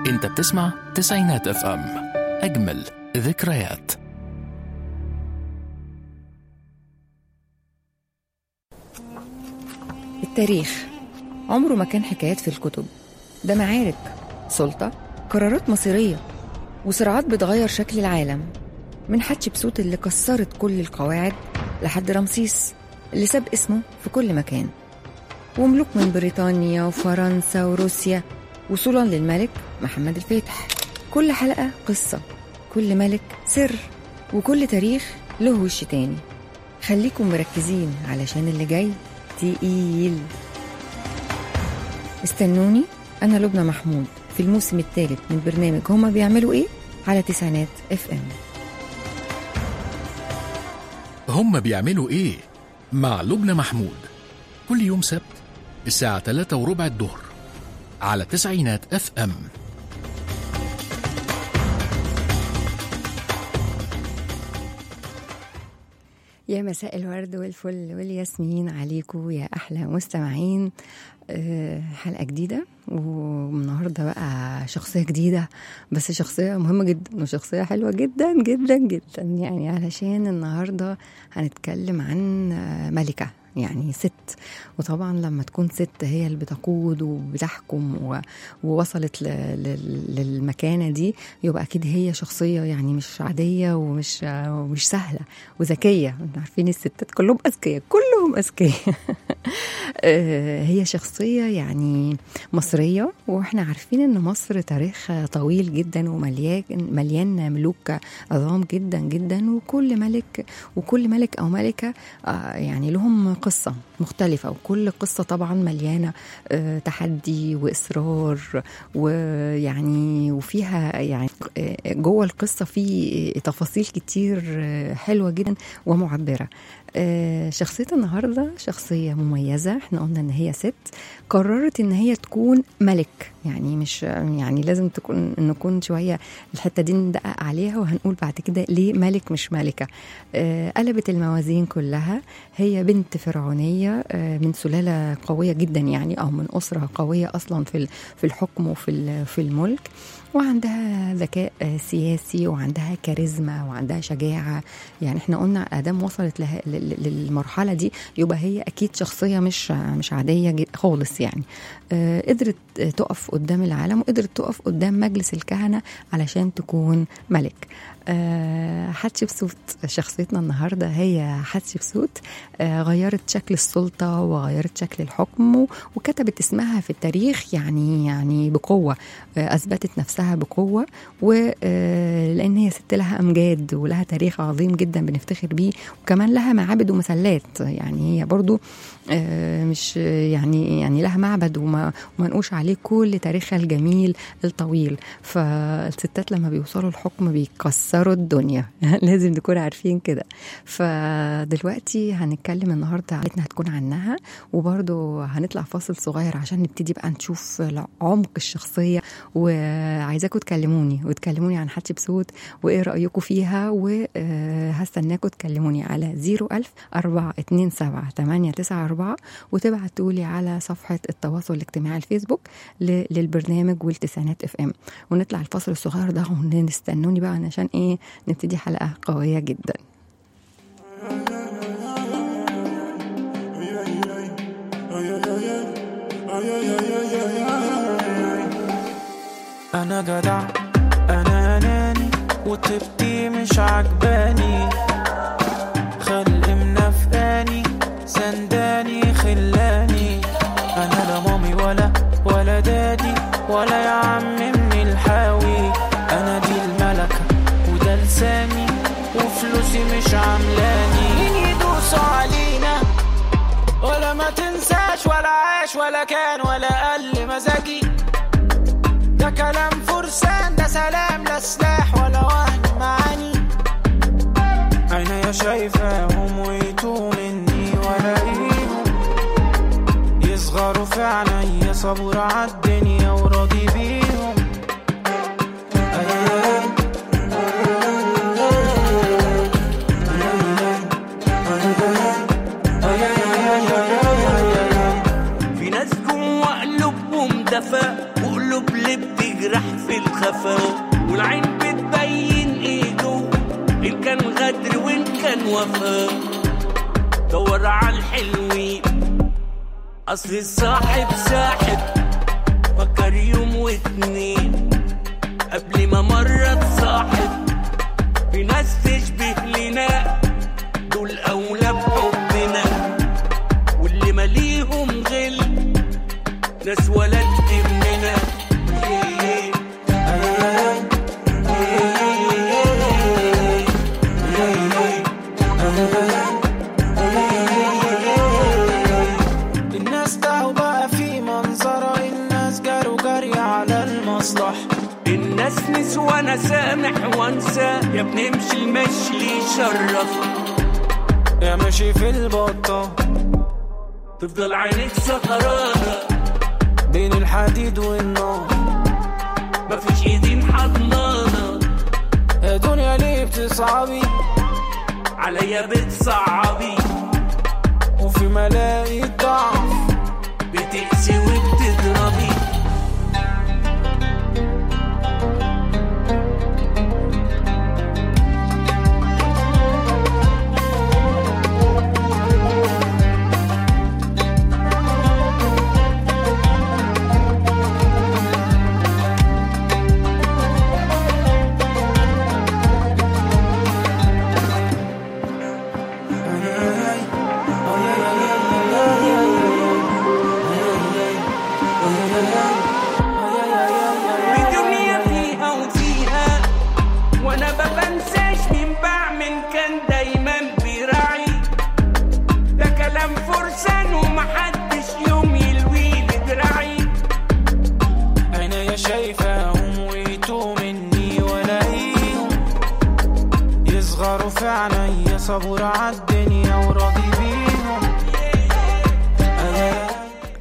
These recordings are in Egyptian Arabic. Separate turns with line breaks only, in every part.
انت بتسمع تسعينات اف ام اجمل ذكريات
التاريخ عمره ما كان حكايات في الكتب ده معارك سلطة قرارات مصيرية وصراعات بتغير شكل العالم من حتشبسوت اللي كسرت كل القواعد لحد رمسيس اللي ساب اسمه في كل مكان وملوك من بريطانيا وفرنسا وروسيا وصولا للملك محمد الفاتح كل حلقة قصة كل ملك سر وكل تاريخ له وش تاني خليكم مركزين علشان اللي جاي تقيل استنوني أنا لبنى محمود في الموسم الثالث من برنامج هما بيعملوا إيه على تسعينات اف ام
هم بيعملوا ايه مع لبنى محمود كل يوم سبت الساعة 3 وربع الظهر على تسعينات اف ام
يا مساء الورد والفل والياسمين عليكم يا احلى مستمعين أه، حلقه جديده والنهارده بقى شخصيه جديده بس شخصيه مهمه جدا وشخصيه حلوه جدا جدا جدا يعني علشان النهارده هنتكلم عن آه، ملكه يعني ست وطبعا لما تكون ست هي اللي بتقود وبتحكم و- ووصلت ل- ل- للمكانه دي يبقى اكيد هي شخصيه يعني مش عاديه ومش ومش سهله وذكيه انتوا عارفين الستات كلهم اذكياء كلهم اذكياء آه، هي شخصيه يعني مصريه واحنا عارفين ان مصر تاريخها طويل جدا ومليان مليان ملوك عظام جدا جدا وكل ملك وكل ملك او ملكه آه، يعني لهم قصه مختلفه وكل قصه طبعا مليانه آه، تحدي واصرار ويعني وفيها يعني آه، جوه القصه في تفاصيل كتير آه، حلوه جدا ومعبره آه، شخصية النهاردة شخصية مميزة احنا قلنا ان هي ست قررت ان هي تكون ملك يعني مش يعني لازم تكون نكون شوية الحتة دي ندقق عليها وهنقول بعد كده ليه ملك مش ملكة آه، قلبت الموازين كلها هي بنت فرعونية آه، من سلالة قوية جدا يعني او من أسرة قوية اصلا في ال- في الحكم وفي ال- في الملك وعندها ذكاء آه، سياسي وعندها كاريزما وعندها شجاعة يعني احنا قلنا ادام وصلت له- ل- ل- للمرحلة دي يبقى هي اكيد شخصية مش مش عادية جد- خالص يعني آه، قدرت آه، تقف قدام العالم وقدرت تقف قدام مجلس الكهنة علشان تكون ملك آه، حتشبسوت شخصيتنا النهاردة هي حتشبسوت آه، غيرت شكل السلطة وغيرت شكل الحكم و- وكتبت اسمها في التاريخ يعني يعني بقوة آه، أثبتت نفسها بقوة ولأن هي ست لها أمجاد ولها تاريخ عظيم جدا بنفتخر بيه وكمان لها معابد ومسلات يعني هي برضو آه، مش يعني يعني لها معبد وما وما نقوش عليه كل تاريخها الجميل الطويل فالستات لما بيوصلوا الحكم بيكسروا الدنيا لازم نكون عارفين كده فدلوقتي هنتكلم النهارده عائلتنا هتكون عنها وبرضو هنطلع فاصل صغير عشان نبتدي بقى نشوف عمق الشخصيه وعايزاكم تكلموني وتكلموني عن حتشبسوت وايه رايكم فيها وهستناكم تكلموني على 01000 427 894 وتبعتوا لي على صفحه التواصل الاجتماعي الفيسبوك ل- للبرنامج والتسعينات اف ام ونطلع الفاصل الصغير ده ونستنوني بقى عشان ايه نبتدي حلقه قويه جدا
انا جدع انا اناني وطيبتي مش عجباني خلق منافقاني سنداني خلاني انا لا مامي ولا ولا دادي ولا يا عم من الحاوي انا دي الملكة وده لساني وفلوسي مش عاملاني مين يدوسوا علينا ولا ما تنساش ولا عاش ولا كان ولا قل مزاجي ده كلام فرسان ده سلام لا سلاح ولا وهم معاني عينيا شايفاهم ويتوه مني ولاقيهم يصغروا في عينيا صبور عالدنيا وراضي بيهم أيام
في ناس جوا قلوبهم دفا وقلوب اللي بتجرح في خفا والعين بتبين ايده ان كان غدر وان كان وفا دور على الحلوين اصل الصاحب ساحب فكر يوم واتنين قبل ما مرة تصاحب في ناس تشبه لنا دول أولى بحبنا واللي ماليهم غل ناس ولا تهمنا
الناس تعوا بقى في منظرة الناس جاروا جري على المصلحة
الناس نسوى انا سامح وانسى يا بنمشي المشي اللي يشرفك
يا ماشي في البطة
تفضل عينيك سهرانة
بين الحديد والنار
مفيش ايدين حضنانة
يا دنيا ليه بتصعبي
عليا بتصعبي
وفي ملاقي ضعف
بتقسي وبتضربي بدنيا فيها وفيها وانا ما بنساش مين بعمل كان دايما بيراعي ده كلام فرسان ومحدش يوم يلوي لي دراعي
عينيا شايفاهم ويتوه مني ولاقيهم يصغروا في عينيا صبور عالدنيا وراضي بيهم أنا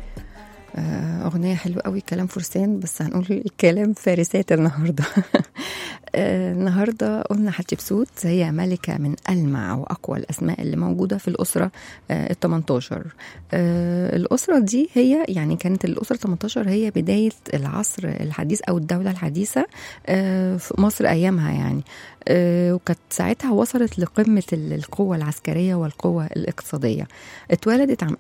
آه، أغنية حلوة قوي كلام فرسان بس هنقول الكلام فارسات النهاردة آه، النهاردة قلنا حتشبسوت هي ملكة من ألمع وأقوى الأسماء اللي موجودة في الأسرة ال 18 آه، الأسرة دي هي يعني كانت الأسرة 18 هي بداية العصر الحديث أو الدولة الحديثة آه، في مصر أيامها يعني آه، وكانت ساعتها وصلت لقمة ال- القوة العسكرية والقوة الاقتصادية اتولدت عام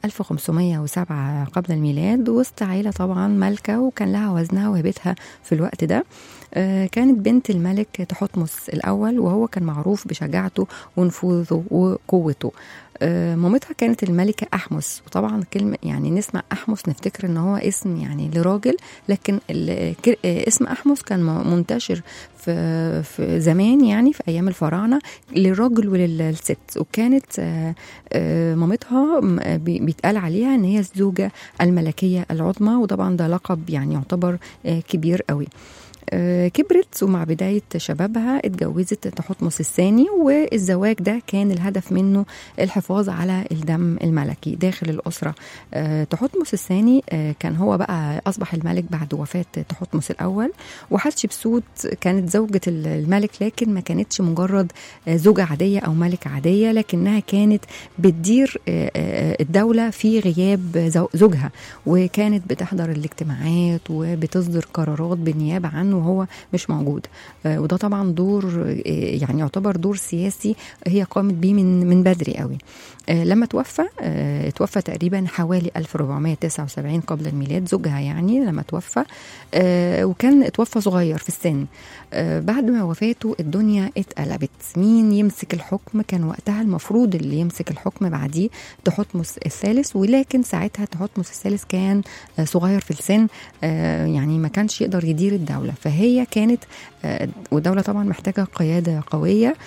1507 قبل الميلاد وسط عيلة طبعا ملكة وكان لها وزنها وهيبتها في الوقت ده آه، كانت بنت الملك تحتمس الأول وهو كان معروف بشجاعته ونفوذه وقوته آه، مامتها كانت الملكة أحمس وطبعا كلمة يعني نسمع أحمس نفتكر إن هو اسم يعني لراجل لكن ال- ك- آه، اسم أحمس كان م- منتشر في في زمان يعني في أيام الفراعنة للراجل وللست وكانت آه، آه، مامتها م- آه، بي- بيتقال عليها إن هي الزوجة الملكية العظمى وطبعا ده لقب يعني يعتبر آه، كبير قوي آه، كبرت ومع بداية شبابها اتجوزت تحتمس الثاني والزواج ده كان الهدف منه الحفاظ على الدم الملكي داخل الأسرة آه، تحتمس الثاني آه، كان هو بقى أصبح الملك بعد وفاة تحتمس الأول وحتشبسوت كانت زوجة الملك لكن ما كانتش مجرد آه، زوجة عادية أو ملكة عادية لكنها كانت بتدير آه، آه، الدولة في غياب زو- زوجها وكانت بتحضر الاجتماعات وبتصدر قرارات بالنيابة عنه وهو مش موجود آه، وده طبعا دور آه، يعني يعتبر دور سياسي هي قامت بيه من من بدري قوي آه، لما توفى آه، توفى تقريبا حوالي 1479 قبل الميلاد زوجها يعني لما توفى آه، وكان توفى صغير في السن آه، بعد ما وفاته الدنيا اتقلبت مين يمسك الحكم كان وقتها المفروض اللي يمسك الحكم بعديه تحتمس الثالث ولكن ساعتها تحتمس الثالث كان آه، صغير في السن آه، يعني ما كانش يقدر يدير الدولة فهي كانت آه، والدولة طبعا محتاجة قيادة قوية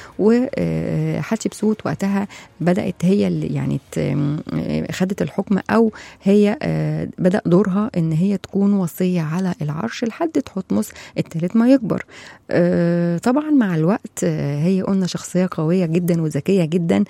وحتشبسوت وقتها بدأت هي اللي يعني ت- آه، خدت الحكم أو هي آه، بدأ دورها إن هي تكون وصية على العرش لحد تحتمس الثالث ما يكبر آه، طبعا مع الوقت آه، هي قلنا شخصية قوية جدا وذكية جدا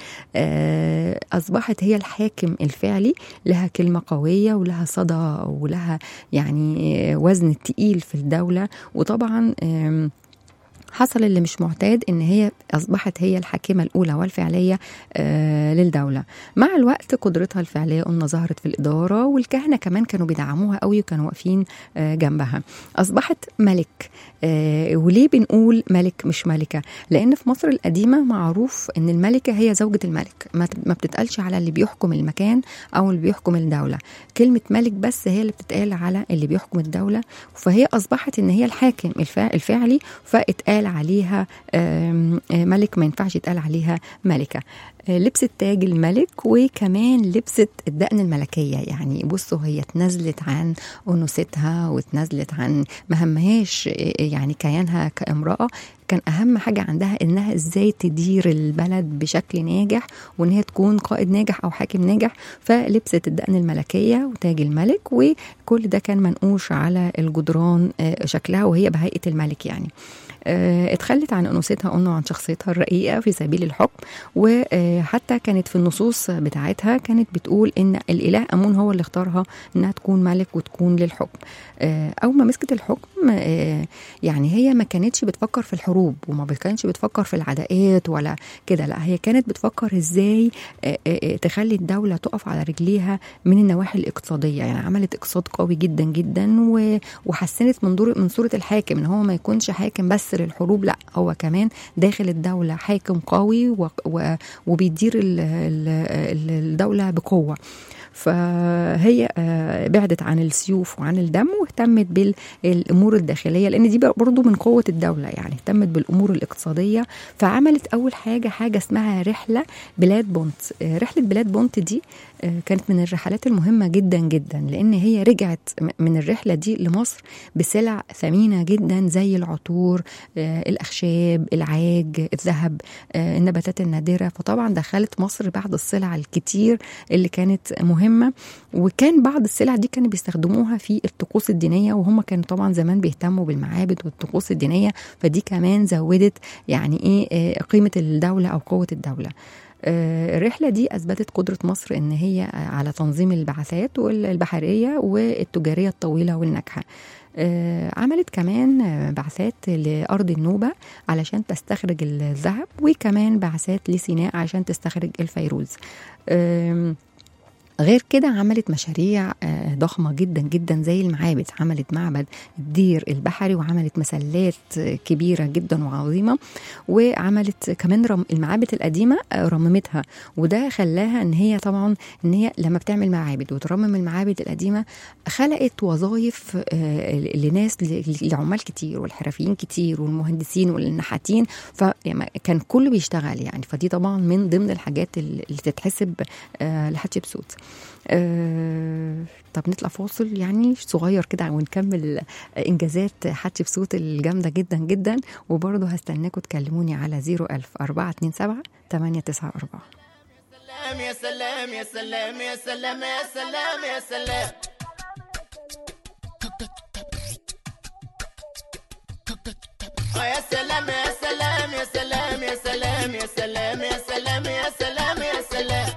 آه، أصبحت هي الحاكم الفعلي لها كلمة قوية ولها صدى ولها يعني آه، وزن تقيل في الدولة وطبعا آم، حصل اللي مش معتاد ان هي اصبحت هي الحاكمه الاولى والفعليه آه للدوله مع الوقت قدرتها الفعليه قلنا ظهرت في الاداره والكهنه كمان كانوا بيدعموها قوي وكانوا واقفين آه جنبها اصبحت ملك آه وليه بنقول ملك مش ملكه لان في مصر القديمه معروف ان الملكه هي زوجه الملك ما ما بتتقالش على اللي بيحكم المكان او اللي بيحكم الدوله كلمه ملك بس هي اللي بتتقال على اللي بيحكم الدوله فهي اصبحت ان هي الحاكم الفا- الفعلي فاتقال عليها آم، آه، ملك ما ينفعش يتقال عليها ملكه آه، لبست تاج الملك وكمان لبست الدقن الملكيه يعني بصوا هي اتنازلت عن انوثتها واتنازلت عن ما همهاش آه، يعني كيانها كامراه كان اهم حاجه عندها انها ازاي تدير البلد بشكل ناجح وان هي تكون قائد ناجح او حاكم ناجح فلبست الدقن الملكيه وتاج الملك وكل ده كان منقوش على الجدران آه، شكلها وهي بهيئه الملك يعني آه، اتخلت عن انوثتها قلنا عن شخصيتها الرقيقه في سبيل الحكم وحتى كانت في النصوص بتاعتها كانت بتقول ان الاله امون هو اللي اختارها انها تكون ملك وتكون للحكم آه، اول ما مسكت الحكم آه، يعني هي ما كانتش بتفكر في الحروب وما كانتش بتفكر في العداءات ولا كده لا هي كانت بتفكر ازاي آه، آه، آه، تخلي الدوله تقف على رجليها من النواحي الاقتصاديه يعني عملت اقتصاد قوي جدا جدا و- وحسنت من دور من صوره الحاكم ان هو ما يكونش حاكم بس للحروب لا هو كمان داخل الدوله حاكم قوي و- و- وبيدير ال- ال- ال- الدوله بقوه فهي آه، بعدت عن السيوف وعن الدم واهتمت بالامور الداخليه لان دي برضو من قوه الدوله يعني اهتمت بالامور الاقتصاديه فعملت اول حاجه حاجه اسمها رحله بلاد بونت آه، رحله بلاد بونت دي آه، كانت من الرحلات المهمه جدا جدا لان هي رجعت م- من الرحله دي لمصر بسلع ثمينه جدا زي العطور آه، الاخشاب العاج الذهب آه، النباتات النادره فطبعا دخلت مصر بعد السلع الكتير اللي كانت مهمه وكان بعض السلع دي كانوا بيستخدموها في الطقوس الدينيه وهم كانوا طبعا زمان بيهتموا بالمعابد والطقوس الدينيه فدي كمان زودت يعني ايه آه، قيمه الدوله او قوه الدوله آه، الرحلة دي أثبتت قدرة مصر إن هي على تنظيم البعثات والبحرية والتجارية الطويلة والناجحة آه، عملت كمان آه، بعثات لأرض النوبة علشان تستخرج الذهب وكمان بعثات لسيناء عشان تستخرج الفيروز آم، غير كده عملت مشاريع آه، ضخمة جدا جدا زي المعابد عملت معبد الدير البحري وعملت مسلات آه، كبيرة جدا وعظيمة وعملت كمان رم المعابد القديمة آه، رممتها وده خلاها ان هي طبعا ان هي لما بتعمل معابد وترمم المعابد القديمة خلقت وظائف آه، لناس ل- لعمال كتير والحرفيين كتير والمهندسين والنحاتين فكان كله بيشتغل يعني فدي طبعا من ضمن الحاجات اللي اللي تتحسب آه، لحتشبسوت آه، طب نطلع فاصل يعني صغير كده ونكمل انجازات حتشبسوت الجامده جدا جدا وبرضه هستناكم تكلموني على 01000 427 894
سلام يا سلام يا سلام يا سلام يا سلام يا سلام آه يا سلام يا سلام يا سلام يا سلام يا سلام يا سلام يا سلام يا سلام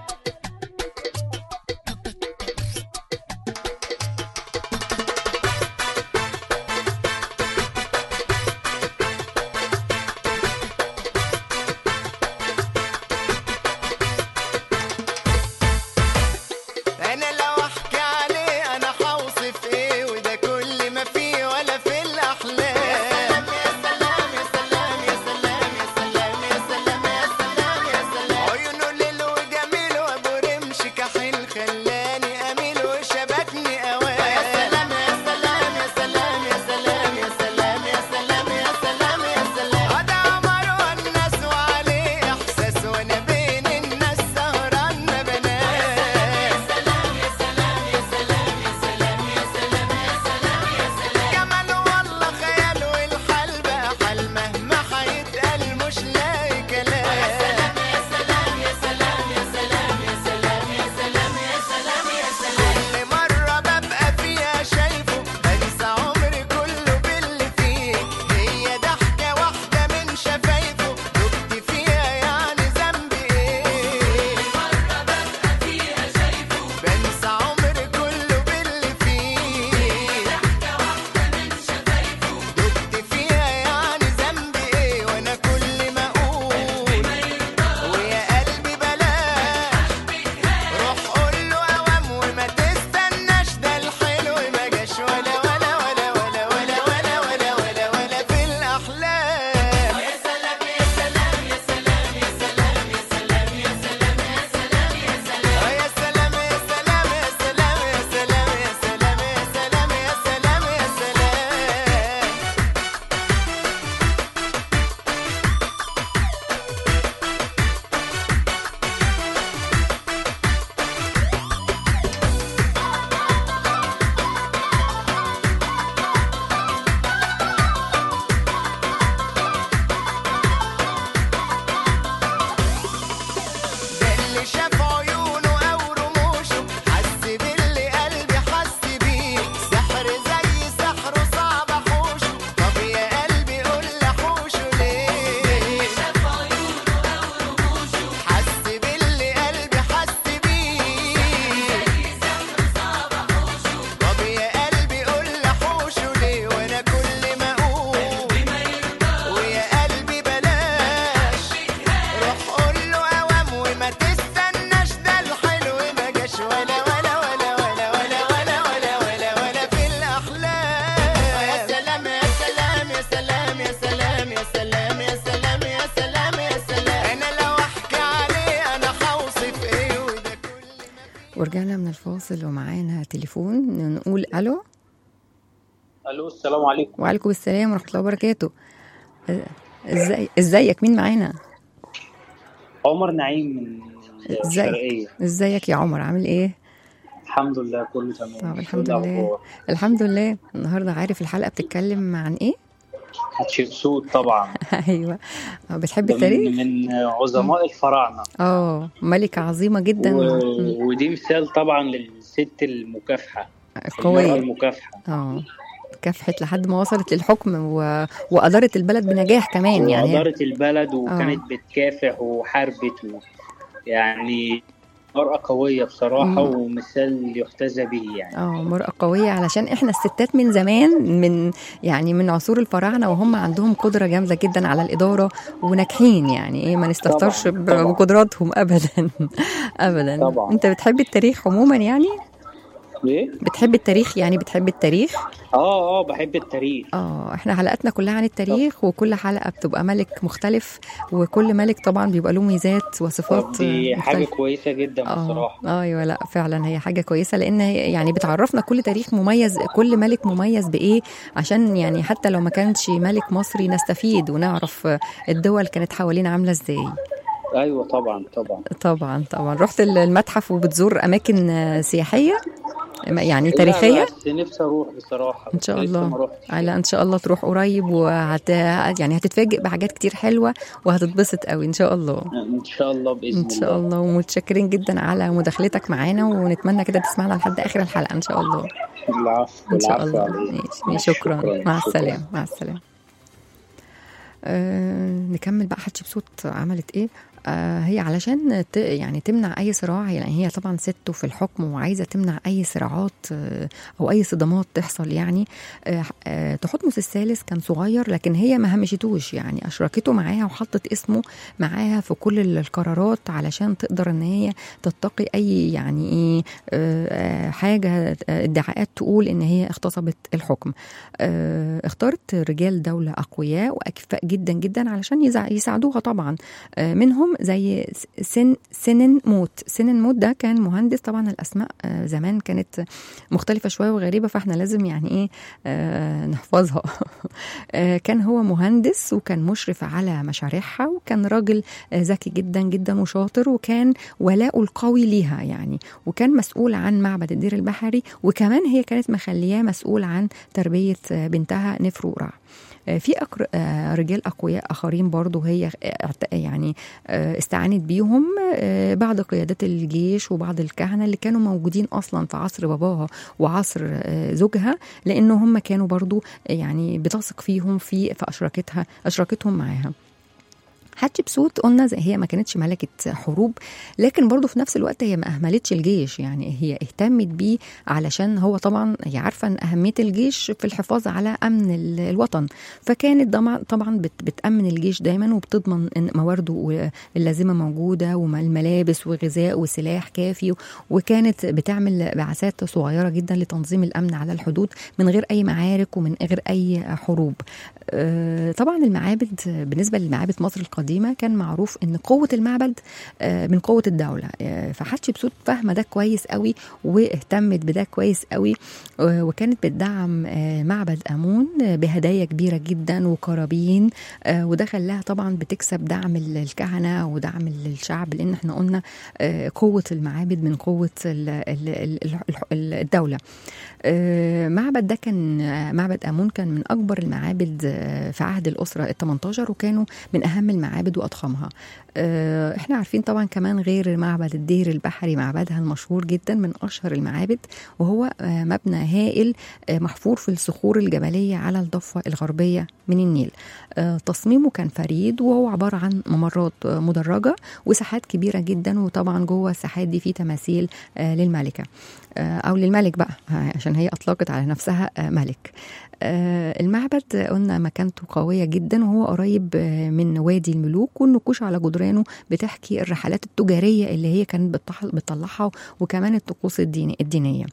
انا لو احكي عليه انا حوصف ايه وده كل ما فيه ولا في الاحلام يا سلام يا سلام يا سلام يا سلام يا سلام يا سلام يا سلام يا
فاصل ومعانا تليفون نقول الو
الو السلام عليكم
وعليكم السلام ورحمه الله وبركاته آه، ازاي ازيك مين معانا
عمر نعيم من
ازيك
الشرقية
ازيك يا عمر عامل ايه
الحمد لله كله تمام
طب الحمد
إيه
لله
الأخبار؟
الحمد لله النهارده عارف الحلقه بتتكلم عن ايه
حتشبسوت طبعا
ايوه آه، بتحب
ده
التاريخ
من, من عظماء الفراعنة
اه ملكه عظيمه جدا
و... ودي مثال طبعا للست المكافحة المرأة
قويه
المكافحة
اه كافحت لحد ما وصلت للحكم و... وادارت البلد بنجاح كمان يعني هي-
وأدارت البلد وكانت بتكافح وحاربت و... يعني مرأة قوية بصراحة
مم.
ومثال يحتذى به يعني
اه مرأة قوية علشان احنا الستات من زمان من يعني من عصور الفراعنة وهم عندهم قدرة جامدة جدا على الإدارة وناجحين يعني ايه ما نستهترش
طبعاً،
ب-
طبعاً.
بقدراتهم أبدا أبدا
طبعاً.
أنت بتحب التاريخ عموما يعني
ليه؟
بتحب التاريخ يعني بتحب التاريخ
اه اه بحب التاريخ
اه احنا حلقاتنا كلها عن التاريخ وكل حلقة بتبقى ملك مختلف وكل ملك طبعا بيبقى له ميزات وصفات
طب دي حاجة
مختلفة
كويسة جدا
اه
بصراحة
ايوه لا فعلا هي حاجه كويسه لان هي يعني بتعرفنا كل تاريخ مميز كل ملك مميز بايه عشان يعني حتى لو ما كانش ملك مصري نستفيد ونعرف الدول كانت حوالينا عامله ازاي
ايوه طبعا طبعا
طبعا طبعا رحت المتحف وبتزور اماكن آه، سياحيه يعني
لا،
تاريخيه
لا، بس نفسي اروح بصراحه
ان
بس
شاء
لسه
الله
ما روحتش
لا ان شاء الله تروح قريب وهت يعني هتتفاجئ بحاجات كتير حلوه وهتتبسط قوي ان شاء الله
ان شاء الله باذن
ان شاء الله ومتشكرين جدا على مداخلتك معانا ونتمنى كده تسمعنا لحد اخر الحلقه ان شاء الله
العفو
ان شاء
العفو
الله
عليك.
ماشي
ماشي،
ماشي، شكرا مع
شكراً.
السلامه مع السلامه آه نكمل بقى حتشبسوت عملت ايه آه هي علشان ت يعني تمنع اي صراع يعني هي طبعا ست في الحكم وعايزه تمنع اي صراعات آه او اي صدامات تحصل يعني آه آه تحتمس الثالث كان صغير لكن هي ما همشتوش يعني اشركته معاها وحطت اسمه معاها في كل القرارات علشان تقدر ان هي تتقي اي يعني ايه آه آه، حاجه آه، ادعاءات تقول ان هي اغتصبت الحكم آه، اختارت رجال دولة أقوياء وأكفاء جدا جدا علشان يزع- يساعدوها طبعا آه، منهم زي سن سنن موت سنن موت ده كان مهندس طبعا الأسماء آه، زمان كانت مختلفة شوية وغريبة فاحنا لازم يعني إيه آه، نحفظها آه، كان هو مهندس وكان مشرف على مشاريعها وكان راجل آه، ذكي جدا جدا وشاطر وكان ولاؤه القوي ليها يعني وكان مسؤول عن معبد الدير البحري وكمان هي كانت مخلياه مسؤول عن تربية آه، بنتها نفرورع آه، في أقر... آه، رجال أقوياء آخرين برضو هي اعت- يعني آه، استعانت بيهم آه، بعض قيادات الجيش وبعض الكهنة اللي كانوا موجودين أصلا في عصر باباها وعصر آه، زوجها لأن هم كانوا برضو يعني بتثق فيهم في في أشراكتها أشراكتهم معاها حتشبسوت قلنا زي هي ما كانتش ملكة حروب لكن برضه في نفس الوقت هي ما أهملتش الجيش يعني هي اهتمت بيه علشان هو طبعا هي عارفة أن أهمية الجيش في الحفاظ على أمن ال- الوطن فكانت طبعا طبعا بت- بتأمن الجيش دايما وبتضمن أن موارده اللازمة موجودة والملابس وغذاء وسلاح كافي وكانت بتعمل بعثات صغيرة جدا لتنظيم الأمن على الحدود من غير أي معارك ومن غير أي حروب آه، طبعا المعابد آه، بالنسبه لمعابد مصر القديمه كان معروف ان قوه المعبد آه، من قوه الدوله آه، فحتشبسوت فاهمه ده كويس قوي واهتمت بده كويس قوي آه، وكانت بتدعم آه، معبد امون آه، بهدايا كبيره جدا وقرابين آه، وده خلاها طبعا بتكسب دعم ال- الكهنه ودعم ال- الشعب لان احنا قلنا آه، قوه المعابد من قوه ال- ال- ال- ال- الدوله آه، معبد ده كان آه، معبد امون كان من اكبر المعابد آه، في عهد الاسره ال 18 وكانوا من اهم المعابد واضخمها آه، احنا عارفين طبعا كمان غير معبد الدير البحري معبدها المشهور جدا من اشهر المعابد وهو آه، مبنى هائل آه، محفور في الصخور الجبليه على الضفه الغربيه من النيل آه، تصميمه كان فريد وهو عباره عن ممرات آه، مدرجه وساحات كبيره جدا وطبعا جوه الساحات دي في تماثيل آه، للملكه آه، او للملك بقى آه، عشان هي اطلقت على نفسها آه، ملك آه، المعبد آه، قلنا مكانته قوية جدا وهو قريب آه، من وادي الملوك والنقوش على جدرانه بتحكي الرحلات التجارية اللي هي كانت بتطح- بتطلعها وكمان الطقوس الديني الدينية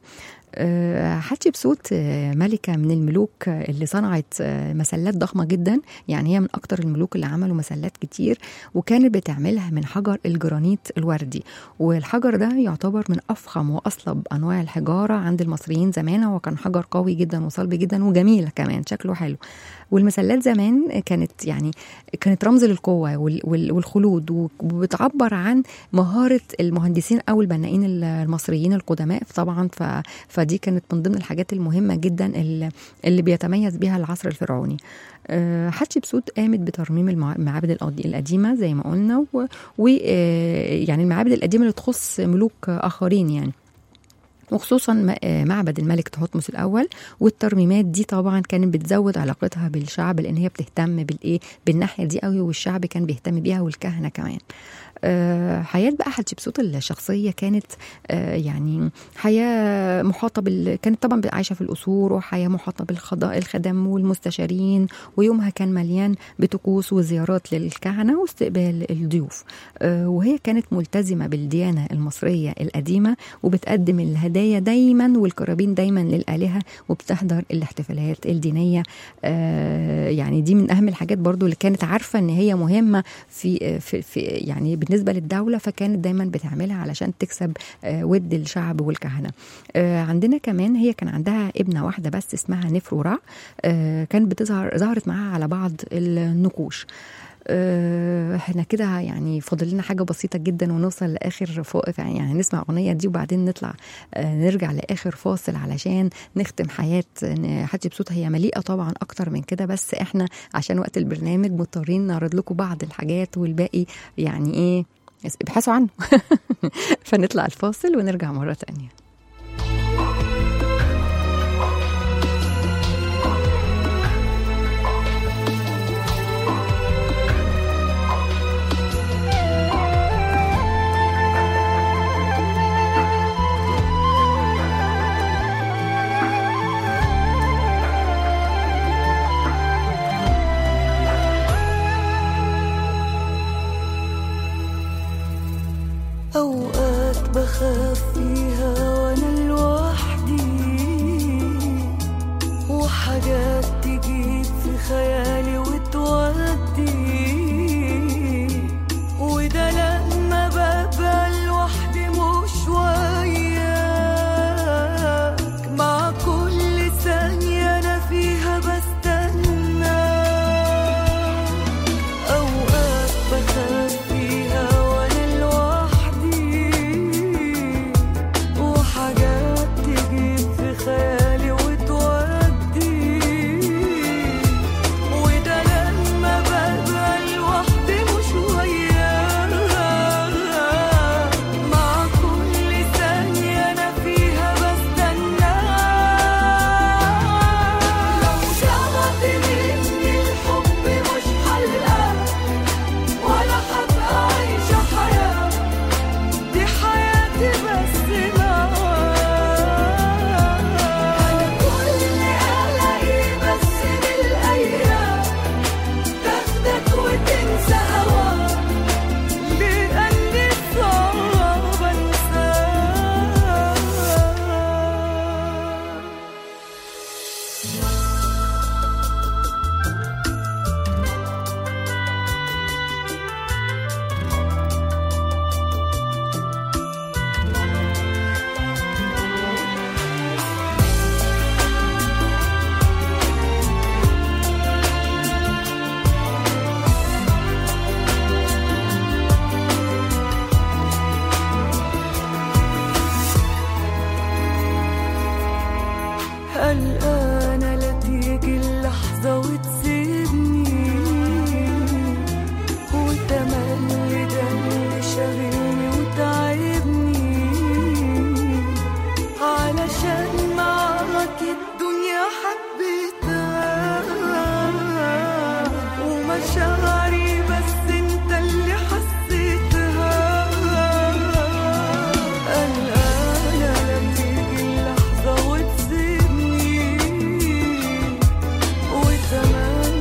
آه، حتشبسوت آه، ملكة من الملوك آه، اللي صنعت آه، مسلات ضخمة جدا يعني هي من أكتر الملوك اللي عملوا مسلات كتير وكانت بتعملها من حجر الجرانيت الوردي والحجر ده يعتبر من أفخم وأصلب أنواع الحجارة عند المصريين زمان هو كان حجر قوي جدا وصلب جدا وجميل كمان شكله حلو والمسلات زمان كانت يعني كانت رمز للقوة وال- وال- والخلود وبتعبر عن مهارة المهندسين أو البنائين المصريين القدماء طبعا ف فدي كانت من ضمن الحاجات المهمة جدا اللي, اللي بيتميز بها العصر الفرعوني آه، حتشبسوت قامت بترميم المع- المعابد القدي- القديمة زي ما قلنا ويعني المعابد القديمة اللي تخص ملوك آخرين يعني وخصوصا م- آه، معبد الملك تحتمس الاول والترميمات دي طبعا كانت بتزود علاقتها بالشعب لان هي بتهتم بالايه بالناحيه دي قوي والشعب كان بيهتم بيها والكهنه كمان آه، حياة بقى حتشبسوت الشخصية كانت آه، يعني حياة محاطة بال... كانت طبعا عايشة في القصور وحياة محاطة بالخضاء الخدم والمستشارين ويومها كان مليان بطقوس وزيارات للكهنة واستقبال الضيوف آه، وهي كانت ملتزمة بالديانة المصرية القديمة وبتقدم الهدايا دايما والقرابين دايما للآلهة وبتحضر الاحتفالات الدينية آه، يعني دي من أهم الحاجات برضو اللي كانت عارفة إن هي مهمة في, في, في يعني بالنسبة للدولة فكانت دايما بتعملها علشان تكسب آه، ود الشعب والكهنة آه، عندنا كمان هي كان عندها ابنة واحدة بس اسمها نفرورا آه، كانت بتظهر ظهرت معاها على بعض النقوش آه، احنا كده يعني فاضل لنا حاجه بسيطه جدا ونوصل لاخر فوق يعني نسمع اغنيه دي وبعدين نطلع آه، نرجع لاخر فاصل علشان نختم حياه إن حتشبسوت هي مليئه طبعا اكتر من كده بس احنا عشان وقت البرنامج مضطرين نعرض لكم بعض الحاجات والباقي يعني ايه ابحثوا عنه فنطلع الفاصل ونرجع مره تانية
أوقات بخاف فيها وأنا لوحدي وحاجات تجيب في خيالي وتودي وده لما ببقى لوحدي مش وياك مع كل ثانية أنا فيها بستنى أوقات بخاف فيها وأنا لوحدي وحاجات تجيب في خيالي وتودي وده لما ببقى لوحدي مش وياك مع كل ثانية أنا فيها بستنى لو شغفت مني الحب مش حلقة ولا حبقى عايشة حياة دي حياتي بس معاك أنا كل قلقي بس بالأيام تاخدك وتنسى هواك لأني صعب أنساك قلقانة لا تيجي اللحظة وتسيبني وتملي ده اللي شاغلني وتعبني علشان معاك الدنيا حبيتها ومشاعري بس انت اللي حسيتها قلقانة لا تيجي اللحظة وتسيبني وتملي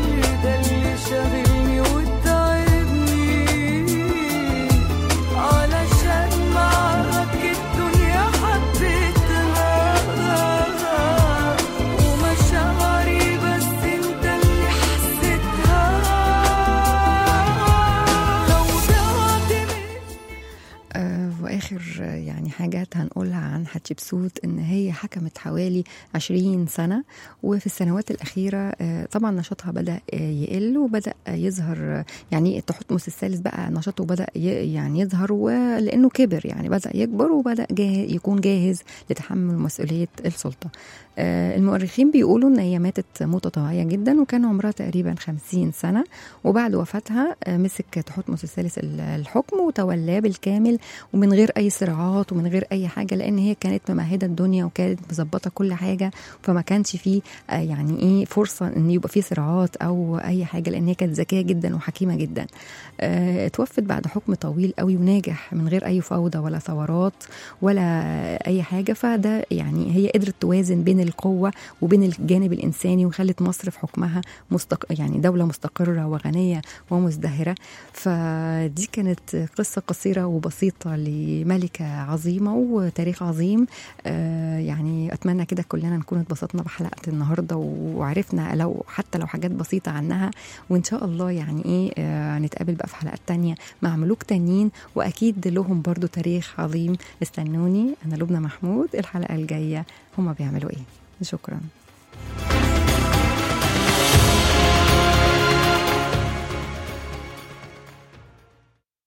حتشبسوت إن هي حكمت حوالي 20 سنة وفي السنوات الأخيرة آه، طبعا نشاطها بدأ آه، يقل وبدأ يظهر آه، يعني تحتمس الثالث بقى نشاطه بدأ ي- يعني يظهر ولأنه كبر يعني بدأ يكبر وبدأ جاهز يكون جاهز لتحمل مسؤولية السلطة آه، المؤرخين بيقولوا ان هي ماتت موتة طبيعية جدا وكان عمرها تقريبا 50 سنة وبعد وفاتها آه، مسك تحتمس الثالث ال- الحكم وتولاه بالكامل ومن غير اي صراعات ومن غير اي حاجة لان هي كانت ممهدة الدنيا وكانت مظبطة كل حاجة فما كانش فيه آه، يعني ايه فرصة ان يبقى فيه صراعات او اي حاجة لان هي كانت ذكية جدا وحكيمة جدا آه، اتوفت بعد حكم طويل قوي وناجح من غير اي فوضى ولا ثورات ولا اي حاجه فده يعني هي قدرت توازن بين القوه وبين الجانب الانساني وخلت مصر في حكمها مستق... يعني دوله مستقره وغنيه ومزدهره فدي كانت قصه قصيره وبسيطه لملكه عظيمه وتاريخ عظيم آه يعني اتمنى كده كلنا نكون اتبسطنا بحلقه النهارده وعرفنا لو حتى لو حاجات بسيطه عنها وان شاء الله يعني ايه آه نتقابل بقى في حلقات تانية مع ملوك تانيين واكيد لهم برضو تاريخ عظيم استنوني انا لبنى محمود الحلقه الجايه هما بيعملوا ايه شكرا